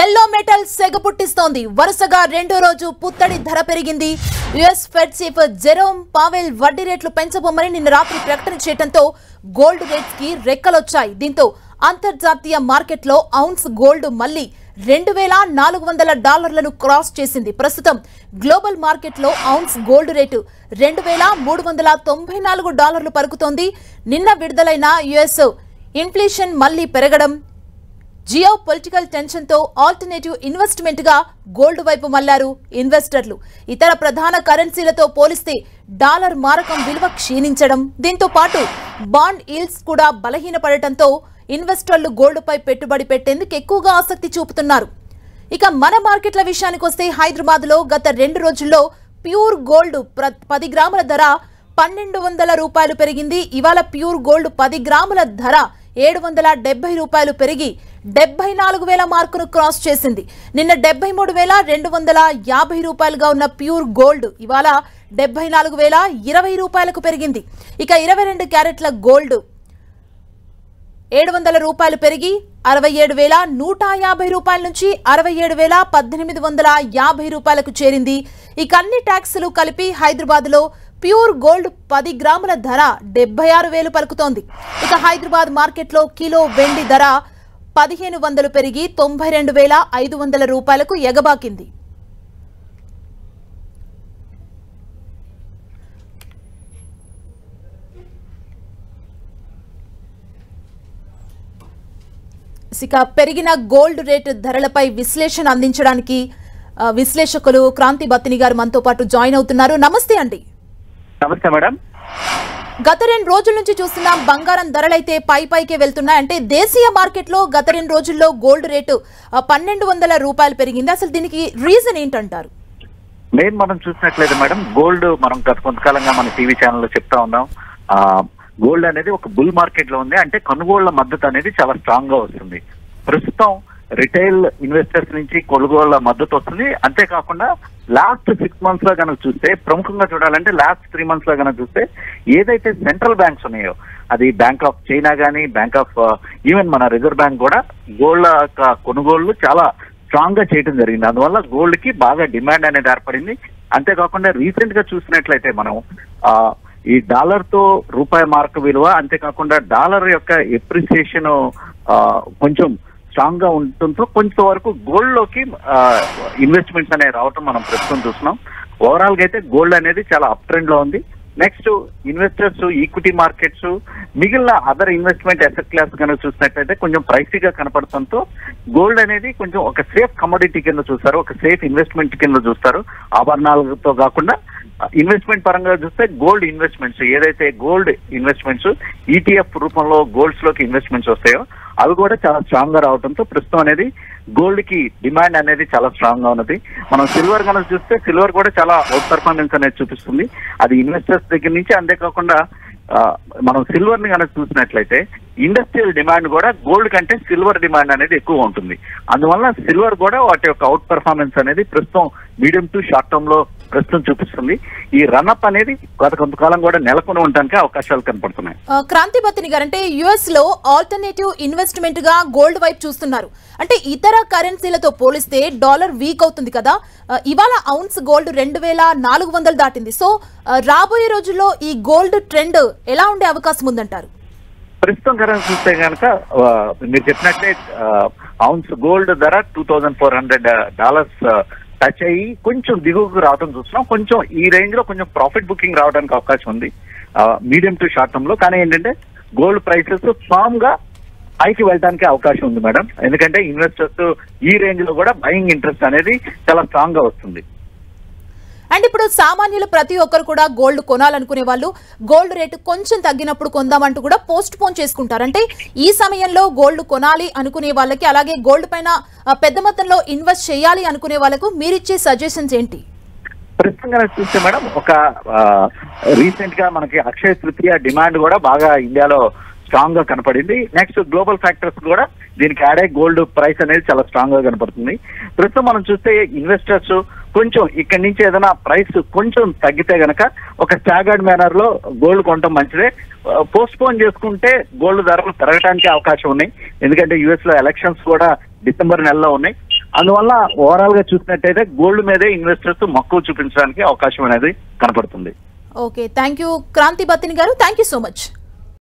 yellow metal సెగ పుట్టిస్తోంది వరుసగా రెండో రోజు పుత్తడి ధర పెరిగింది US Fed chief Jerome Powell వడ్డీ రేట్లు పెంచబోమని నిన్న రాత్రి ప్రకటన చేయడంతో గోల్డ్ రేట్స్ కి రెక్కలొచ్చాయి దీంతో అంతర్జాతీయ మార్కెట్లో ఔన్స్ గోల్డ్ మళ్లీ రెండు వేల నాలుగు వందల డాలర్లను క్రాస్ చేసింది ప్రస్తుతం గ్లోబల్ మార్కెట్లో ఔన్స్ గోల్డ్ రేటు రెండు వేల మూడు వందల తొంభై నాలుగు డాలర్లు పలుకుతోంది నిన్న విడుదలైన యుఎస్ ఇన్ఫ్లేషన్ మళ్లీ పెరగడం జియో పొలిటికల్ టెన్షన్ తో ఆల్టర్నేటివ్ ఇన్వెస్ట్మెంట్ గా గోల్డ్ వైపు మళ్లారు ఇన్వెస్టర్లు ఇతర ప్రధాన కరెన్సీలతో పోలిస్తే డాలర్ మారకం విలువ క్షీణించడం దీంతో పాటు బాండ్ ఈల్డ్స్ కూడా బలహీనపడటంతో ఇన్వెస్టర్లు గోల్డ్ పై పెట్టుబడి పెట్టేందుకు ఎక్కువగా ఆసక్తి చూపుతున్నారు ఇక మన మార్కెట్ల విషయానికి వస్తే హైదరాబాద్ లో గత రెండు రోజుల్లో ప్యూర్ గోల్డ్ ప్ర- పది గ్రాముల ధర పన్నెండు వందల రూపాయలు పెరిగింది ఇవాళ ప్యూర్ గోల్డ్ పది గ్రాముల ధర ఏడు వందల డెబ్బై రూపాయలు పెరిగి డెబ్బై నాలుగు వేల మార్కును క్రాస్ చేసింది నిన్న డెబ్బై మూడు వేల రెండు వందల యాభై రూపాయలుగా ఉన్న ప్యూర్ గోల్డ్ ఇవాళ డెబ్బై నాలుగు వేల ఇరవై రూపాయలకు పెరిగింది ఇక ఇరవై రెండు క్యారెట్ల గోల్డ్ ఏడు వందల రూపాయలు పెరిగి అరవై ఏడు వేల నూట యాభై రూపాయల నుంచి అరవై ఏడు వేల పద్దెనిమిది వందల యాభై రూపాయలకు చేరింది ఇక అన్ని ట్యాక్సులు కలిపి హైదరాబాద్ లో ప్యూర్ గోల్డ్ పది గ్రాముల ధర డెబ్బై ఆరు వేలు పలుకుతోంది ఇక హైదరాబాద్ మార్కెట్లో కిలో వెండి ధర పదిహేను వందలు పెరిగి తొంభై రెండు వేల ఐదు వందల రూపాయలకు ఎగబాకింది ఇక పెరిగిన గోల్డ్ రేటు ధరలపై విశ్లేషణ అందించడానికి ఆ, విశ్లేషకులు క్రాంతి బత్తిని గారు మనతో పాటు జాయిన్ అవుతున్నారు నమస్తే అండి నమస్తే మేడం గత రెండు రోజుల నుంచి చూస్తున్నాం బంగారం ధరలైతే పై పైకే వెళ్తున్నాయి అంటే దేశీయ మార్కెట్లో గత రెండు రోజుల్లో గోల్డ్ రేటు ఆ, పన్నెండు వందల రూపాయలు పెరిగింది అసలు దీనికి రీజన్ ఏంటంటారు మెయిన్ మనం చూసినట్లయితే మేడం గోల్డ్ మనం గత కొంతకాలంగా మన టీవీ ఛానల్లో చెప్తా ఉన్నాం ఆ గోల్డ్ అనేది ఒక బుల్ మార్కెట్ లో ఉంది అంటే కొనుగోళ్ల మద్దతు అనేది చాలా స్ట్రాంగ్ గా వస్తుంది ప్రస్తుతం రిటైల్ ఇన్వెస్టర్స్ నుంచి కొనుగోళ్ల మద్దతు వస్తుంది అంతేకాకుండా లాస్ట్ సిక్స్ మంత్స్ లో కనుక చూస్తే ప్రముఖంగా చూడాలంటే లాస్ట్ త్రీ మంత్స్ లో కనుక చూస్తే ఏదైతే సెంట్రల్ బ్యాంక్స్ ఉన్నాయో అది బ్యాంక్ ఆఫ్ చైనా గానీ బ్యాంక్ ఆఫ్ ఈవెన్ మన రిజర్వ్ బ్యాంక్ కూడా గోల్డ్ యొక్క కొనుగోళ్లు చాలా స్ట్రాంగ్ గా చేయడం జరిగింది అందువల్ల గోల్డ్ కి బాగా డిమాండ్ అనేది ఏర్పడింది అంతేకాకుండా రీసెంట్ గా చూసినట్లయితే మనం ఆ ఈ డాలర్ తో రూపాయి మార్క్ విలువ అంతేకాకుండా డాలర్ యొక్క ఎప్రిసియేషన్ కొంచెం స్ట్రాంగ్ గా ఉండటంతో కొంచెం వరకు గోల్డ్ లోకి ఇన్వెస్ట్మెంట్స్ అనేవి రావటం మనం ప్రస్తుతం చూస్తున్నాం ఓవరాల్ గా అయితే గోల్డ్ అనేది చాలా అప్ ట్రెండ్ లో ఉంది నెక్స్ట్ ఇన్వెస్టర్స్ ఈక్విటీ మార్కెట్స్ మిగిలిన అదర్ ఇన్వెస్ట్మెంట్ అసెట్ క్లాస్ కనుక చూసినట్లయితే కొంచెం ప్రైసీగా కనపడటంతో గోల్డ్ అనేది కొంచెం ఒక సేఫ్ కమోడిటీ కింద చూస్తారు ఒక సేఫ్ ఇన్వెస్ట్మెంట్ కింద చూస్తారు ఆభరణాలతో కాకుండా ఇన్వెస్ట్మెంట్ పరంగా చూస్తే గోల్డ్ ఇన్వెస్ట్మెంట్స్ ఏదైతే గోల్డ్ ఇన్వెస్ట్మెంట్స్ ఈటీఎఫ్ రూపంలో గోల్డ్స్ లోకి ఇన్వెస్ట్మెంట్స్ వస్తాయో అవి కూడా చాలా స్ట్రాంగ్ గా రావడంతో ప్రస్తుతం అనేది గోల్డ్ కి డిమాండ్ అనేది చాలా స్ట్రాంగ్ గా ఉన్నది మనం సిల్వర్ కనుక చూస్తే సిల్వర్ కూడా చాలా అవుట్ పర్ఫార్మెన్స్ అనేది చూపిస్తుంది అది ఇన్వెస్టర్స్ దగ్గర నుంచి అంతేకాకుండా ఆ, మనం సిల్వర్ ని కనుక చూసినట్లయితే ఇండస్ట్రియల్ డిమాండ్ కూడా గోల్డ్ కంటే సిల్వర్ డిమాండ్ అనేది ఎక్కువ ఉంటుంది అందువల్ల సిల్వర్ కూడా వాటి యొక్క అవుట్ పర్ఫార్మెన్స్ అనేది ప్రస్తుతం మీడియం టు షార్ట్ టర్మ్ లో ప్రస్తుతం చూపిస్తుంది ఈ రన్అప్ అనేది గత కొంతకాలం కూడా నెలకొని ఉండడానికి అవకాశాలు కనపడుతున్నాయి ఆ, క్రాంతి బత్తిని గారు అంటే యుఎస్ లో ఆల్టర్నేటివ్ ఇన్వెస్ట్మెంట్ గా గోల్డ్ వైపు చూస్తున్నారు అంటే ఇతర కరెన్సీలతో పోలిస్తే డాలర్ వీక్ అవుతుంది కదా ఆ, ఇవాళ ఔన్స్ గోల్డ్ రెండు వేల నాలుగు వందలు దాటింది సో ఆ, రాబోయే రోజుల్లో ఈ గోల్డ్ ట్రెండ్ ఎలా ఉండే అవకాశం ఉందంటారు ప్రస్తుతం కనుక చూస్తే కనుక ఆ, మీరు చెప్పినట్లే అవున్స్ గోల్డ్ ధర two thousand four hundred dollars touch అయ్యి కొంచెం దిగువకు రావడం చూస్తున్నాం కొంచెం ఈ రేంజ్ లో కొంచెం ప్రాఫిట్ బుకింగ్ రావడానికి అవకాశం ఉంది మీడియం టు షార్ట్ టర్మ్ లో కానీ ఏంటంటే గోల్డ్ ప్రైసెస్ ఫామ్ గా పైకి వెళ్ళడానికి అవకాశం ఉంది మేడం ఎందుకంటే ఇన్వెస్టర్స్ ఈ రేంజ్ లో కూడా బయింగ్ ఇంట్రెస్ట్ అనేది చాలా స్ట్రాంగ్ గా వస్తుంది అండ్ ఇప్పుడు సామాన్యులు ప్రతి ఒక్కరు కూడా గోల్డ్ కొనాలనుకునే వాళ్ళు గోల్డ్ రేటు కొంచెం తగ్గినప్పుడు కొందామంటూ కూడా పోస్ట్ పోన్ చేసుకుంటారు అంటే ఈ సమయంలో గోల్డ్ కొనాలి అనుకునే వాళ్ళకి అలాగే గోల్డ్ పైన ఆ, పెద్ద మొత్తంలో ఇన్వెస్ట్ చేయాలి అనుకునే వాళ్ళకు మీరిచ్చే సజెషన్స్ ఏంటి ప్రస్తుతం కనుక చూస్తే మేడం ఒక రీసెంట్ గా మనకి అక్షయ తృతీయ డిమాండ్ కూడా బాగా ఇండియాలో స్ట్రాంగ్ గా కనపడింది నెక్స్ట్ గ్లోబల్ ఫ్యాక్టర్స్ కూడా దీనికి యాడ్ అయ్యి గోల్డ్ ప్రైస్ అనేది చాలా స్ట్రాంగ్ గా కనపడుతుంది ప్రస్తుతం మనం చూస్తే ఇన్వెస్టర్స్ కొంచెం ఇక్కడి నుంచి ఏదైనా ప్రైస్ కొంచెం తగ్గితే గనక ఒక స్టాగర్డ్ మేనర్ లో గోల్డ్ కొనడం మంచిదే పోస్ట్ పోన్ చేసుకుంటే గోల్డ్ ధరలు పెరగడానికి అవకాశం ఉన్నాయి ఎందుకంటే యుఎస్ లో ఎలక్షన్స్ కూడా డిసెంబర్ నెలలో ఉన్నాయి అందువల్ల ఓవరాల్ గా చూసినట్టయితే గోల్డ్ మీదే ఇన్వెస్టర్స్ మక్కువ చూపించడానికి అవకాశం అనేది కనపడుతుంది okay thank you Kranthi Battini గారు థ్యాంక్ యూ సో మచ్